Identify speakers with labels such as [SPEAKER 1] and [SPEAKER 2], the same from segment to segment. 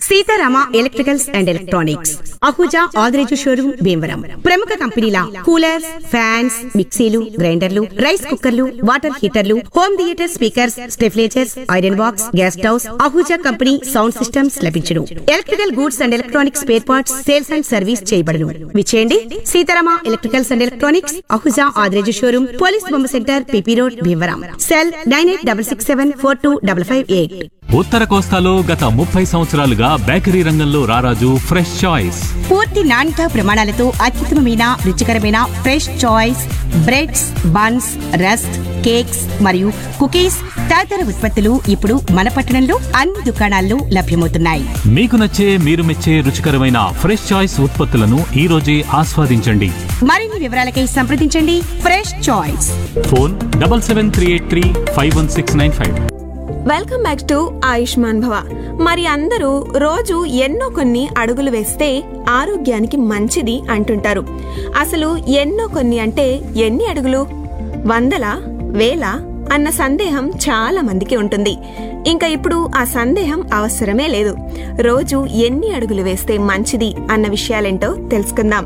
[SPEAKER 1] Sitarama electricals and electronics Ahuja Adireju showroom Bhimavaram ప్రముఖ కంపెనీల coolers fans మిక్సీలు గ్రైండర్లు రైస్ కుక్కర్లు వాటర్ హీటర్లు హోమ్ థియేటర్ స్పీకర్స్ స్టెఫ్లేచర్స్ iron box gas stoves Ahuja company sound systems లభించును electrical goods and electronics spare parts sales and service చేయబడును విచేయండి Sitarama electricals and electronics Ahuja Adireju showroom police బొమ్మ centre PP road Bhimavaram cell nine eight double six seven four two double five eight
[SPEAKER 2] ఉత్తర కోస్తాలో గత ముప్పై సంవత్సరాలుగా bakery రంగంలో రారాజు ఫ్రెష్ చాయిస్
[SPEAKER 1] పూర్తి నాణ్యత ప్రమాణాలతో అత్యుత్తమమైన రుచికరమైన fresh choice breads buns rusk cakes మరియు కుకీస్ తదితర ఉత్పత్తులు ఇప్పుడు మన పట్టణంలో అన్ని దుకాణాల్లో లభ్యమవుతున్నాయి
[SPEAKER 2] మీకు నచ్చే మీరు మెచ్చే రుచికరమైన ఫ్రెష్ చాయిస్ ఉత్పత్తులను ఈ రోజే ఆస్వాదించండి
[SPEAKER 1] మరిన్ని వివరాలకై సంప్రదించండి fresh choice
[SPEAKER 2] phone double seven three eight three five one six nine five
[SPEAKER 3] welcome back to Ayushman Bhava మరి అందరూ రోజు ఎన్నో కొన్ని అడుగులు వేస్తే ఆరోగ్యానికి మంచిది అంటుంటారు అసలు ఎన్నో కొన్ని అంటే ఎన్ని అడుగులు వందల వేల అన్న సందేహం చాలా మందికి ఉంటుంది ఇంకా ఇప్పుడు ఆ సందేహం అవసరమే లేదు రోజు ఎన్ని అడుగులు వేస్తే మంచిది అన్న విషయాలేంటో తెలుసుకుందాం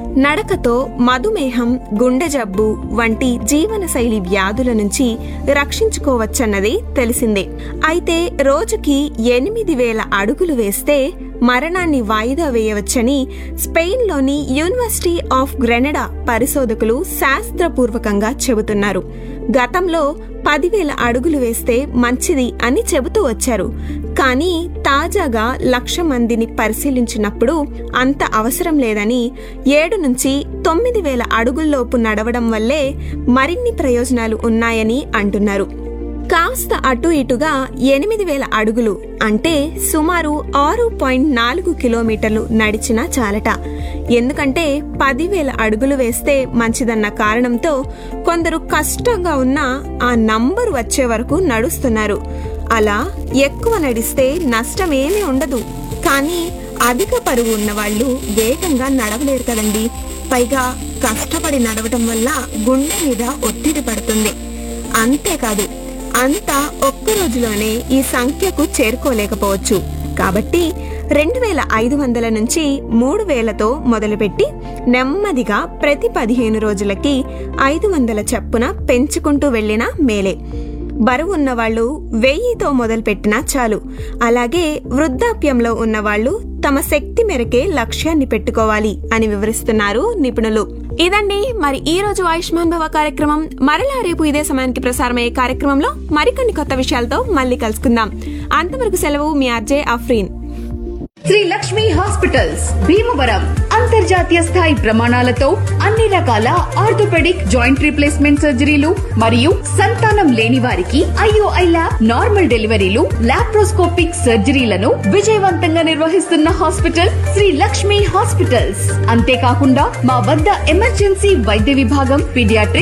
[SPEAKER 3] నడకతో మధుమేహం గుండె జబ్బు వంటి జీవనశైలి వ్యాధుల నుంచి రక్షించుకోవచ్చన్నది తెలిసిందే అయితే రోజుకి ఎనిమిది వేల అడుగులు వేస్తే మరణాన్ని వాయిదా వేయవచ్చని స్పెయిన్లోని యూనివర్సిటీ ఆఫ్ గ్రెనడా పరిశోధకులు శాస్త్రపూర్వకంగా చెబుతున్నారు గతంలో పదివేల అడుగులు వేస్తే మంచిది అని చెబుతూ వచ్చారు కానీ తాజాగా లక్ష మందిని పరిశీలించినప్పుడు అంత అవసరం లేదని ఏడు నుంచి తొమ్మిది వేల అడుగుల్లోపు నడవడం వల్లే మరిన్ని ప్రయోజనాలు ఉన్నాయని అంటున్నారు కాస్త అటు ఇటుగా ఎనిమిది వేల అడుగులు అంటే సుమారు ఆరు పాయింట్ నాలుగు కిలోమీటర్లు నడిచినా చాలట ఎందుకంటే పదివేల అడుగులు వేస్తే మంచిదన్న కారణంతో కొందరు కష్టంగా ఉన్న ఆ నంబరు వచ్చే వరకు నడుస్తున్నారు అలా ఎక్కువ నడిస్తే నష్టమేమీ ఉండదు కానీ అధిక పరువు ఉన్న వాళ్ళు వేగంగా నడవలేరు కదండి పైగా కష్టపడి నడవటం వల్ల గుండె మీద ఒత్తిడి పడుతుంది అంతేకాదు అంతా ఒక్క రోజులోనే ఈ సంఖ్యకు చేరుకోలేకపోవచ్చు కాబట్టి రెండు వేల ఐదు వందల నుంచి మూడు వేలతో మొదలుపెట్టి నెమ్మదిగా ప్రతి పదిహేను రోజులకి ఐదు వందల చప్పున పెంచుకుంటూ వెళ్ళినా మేలే బరువు ఉన్నవాళ్లు వెయ్యితో మొదలుపెట్టినా చాలు అలాగే వృద్ధాప్యంలో ఉన్నవాళ్లు తమ శక్తి మేరకే లక్ష్యాన్ని పెట్టుకోవాలి అని వివరిస్తున్నారు నిపుణులు ఇదండి మరి ఈ రోజు ఆయుష్మాన్ భవ కార్యక్రమం మరలా రేపు ఇదే సమయానికి ప్రసారమయ్యే కార్యక్రమంలో మరికొన్ని కొత్త విషయాలతో మళ్ళీ కలుసుకుందాం అంతవరకు సెలవు మీ ఆర్జే అఫ్రీన్
[SPEAKER 4] శ్రీ లక్ష్మి హాస్పిటల్స్ భీమవరం అంతర్జాతీయ స్థాయి ప్రమాణాలతో అన్ని రకాల ఆర్థోపెడిక్ జాయింట్ రీప్లేస్మెంట్ సర్జరీలు మరియు సంతానం లేని వారికి ఐఓఐ ల్యాబ్ నార్మల్ డెలివరీలు లాప్రోస్కోపిక్ సర్జరీలను విజయవంతంగా నిర్వహిస్తున్న హాస్పిటల్ శ్రీ లక్ష్మి హాస్పిటల్స్ అంతేకాకుండా మా వద్ద ఎమర్జెన్సీ వైద్య విభాగం పీడియాట్రిక్